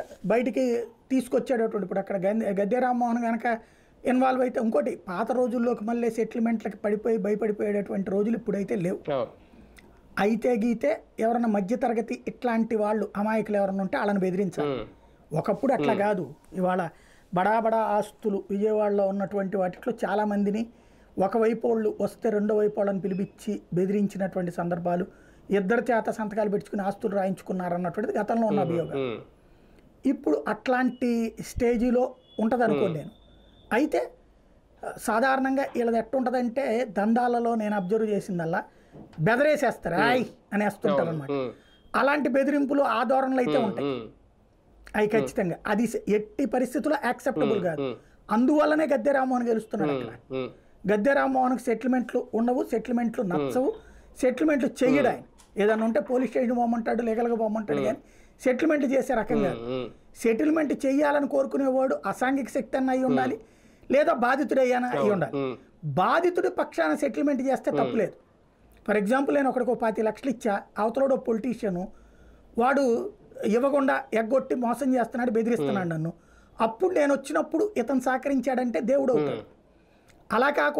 బయటికి తీసుకొచ్చేటటువంటి ఇప్పుడు అక్కడ గంధ గద్దె రామ్మోహన్ కనుక ఇన్వాల్వ్ అయితే ఇంకోటి పాత రోజుల్లోకి మళ్ళీ సెటిల్మెంట్లకి పడిపోయి భయపడిపోయేటటువంటి రోజులు ఇప్పుడైతే లేవు అవును అయితే గీతే ఎవరైనా మధ్యతరగతి ఇట్లాంటి వాళ్ళు అమాయకులు ఎవరైనా ఉంటే వాళ్ళని బెదిరించాలి ఉమ్. ఒకప్పుడు అట్లా కాదు ఇవాళ బడా బడా ఆస్తులు విజయవాడలో ఉన్నటువంటి వాటిలో చాలా మందిని ఒకవైపు వాళ్ళు వస్తే రెండో వైపు వాళ్ళని పిలిపించి బెదిరించినటువంటి సందర్భాలు ఇద్దరి చేత సంతకాలు పెట్టుకుని ఆస్తులు రాయించుకున్నారన్నటువంటిది గతంలో ఉన్న అభియోగం ఉమ్. ఇప్పుడు అట్లాంటి స్టేజిలో ఉంటుంది అనుకోను నేను అయితే ఆ, సాధారణంగా వీళ్ళది ఎట్టుంటుందంటే దందాలలో నేను అబ్జర్వ్ చేసిందల్లా బెదరేసేస్తారు ఆయ్ అనేస్తుంటారు అనమాట ఉమ్. అలాంటి బెదిరింపులు ఆ ధోరణిలో అయితే ఉంటాయి ఉమ్. అవి ఖచ్చితంగా అది స- ఎట్టి పరిస్థితుల్లో యాక్సెప్టబుల్ కాదు ఉమ్. అందువల్లనే గద్దె రామ్మోహన్ గెలుస్తున్నాడు అక్కడ ఉమ్. గద్దె రామ్మోహన్కి సెటిల్మెంట్లు ఉండవు సెటిల్మెంట్లు నచ్చవు సెటిల్మెంట్లు చెయ్యడు ఆయన ఏదన్నా ఉంటే పోలీస్ స్టేషన్ పోమంటాడు లీగల్గా పోమంటాడు కానీ సెటిల్మెంట్ చేసే రకం కాదు ఉమ్. సెటిల్మెంట్ చెయ్యాలని కోరుకునేవాడు అసాంఘిక శక్తి అన్న అయి ఉండాలి లేదా బాధితుడు అయ్యాన అయి ఉండాలి ఉమ్. బాధితుడి పక్షాన సెటిల్మెంట్ చేస్తే తప్పులేదు ఫర్ ఎగ్జాంపుల్ నేను ఒకడికి పాతి లక్షలు ఇచ్చా అవతలోడు పొలిటీషియను వాడు ఇవ్వకుండా ఎగ్గొట్టి మోసం చేస్తున్నాడు బెదిరిస్తున్నాడు నన్ను అప్పుడు నేను వచ్చినప్పుడు ఇతను సహకరించాడంటే దేవుడు అవుతాడు అలా కాకుండా